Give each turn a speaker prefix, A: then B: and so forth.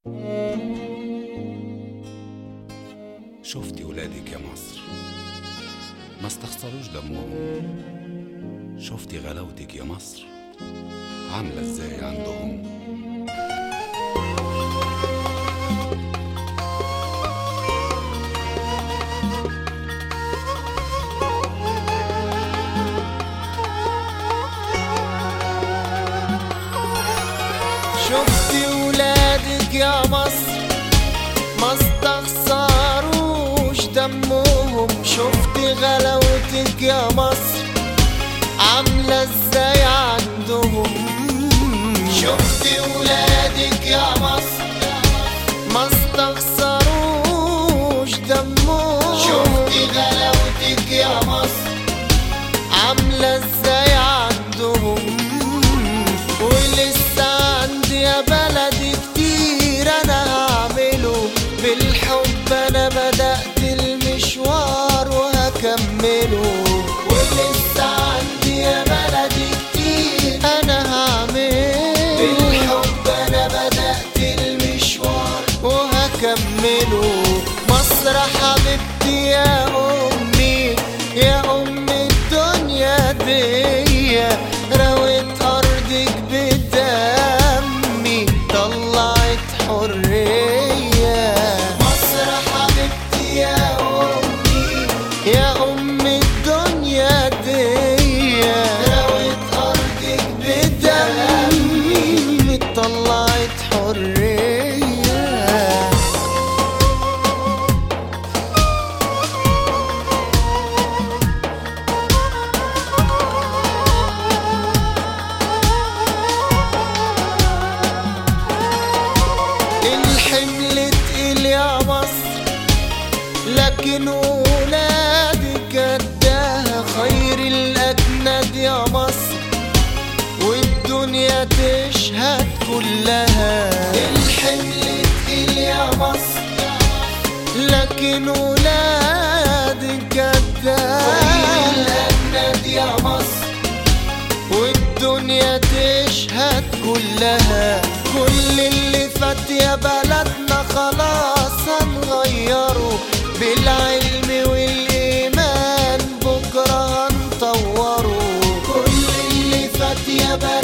A: شفتي ولادك يا مصر ما استخسروش دمهم شفتي غلاوتك يا مصر عاملة ازاي عندهم
B: شفتي ولادك يا مصر ما استخسروش دمهم شفتي غلاوتك يا مصر عاملة ازاي عندهم شفتي ولادك يا مصر ما استخسروش دمهم شفتي غلاوتك يا مصر عاملة ازاي عندهم ولسه عندي يا بلدي كتير انا هعمله بالحب انا بدأت المشوار وهكمله ولسه عندي يا بلدي كتير انا هعمله بالحب انا بدأت المشوار وهكمله مصر حبيبتي يا امي يا ام الدنيا دي روت ارضك بدمي طلعت حرية مصر حبيبتي يا امي يا ام الدنيا دي روت ارضك بدمي طلعت حرية الحمل تقيل يا مصر لكن ولادك قدها خير الأجند يا مصر والدنيا تشهد كلها الحمل تقيل يا مصر لكن ولادك قدها خير الأجند يا مصر والدنيا تشهد كلها كل اللي فات يا بلدنا خلاص هنغيره بالعلم والإيمان بكرة هنطوره كل اللي فات يا بلدنا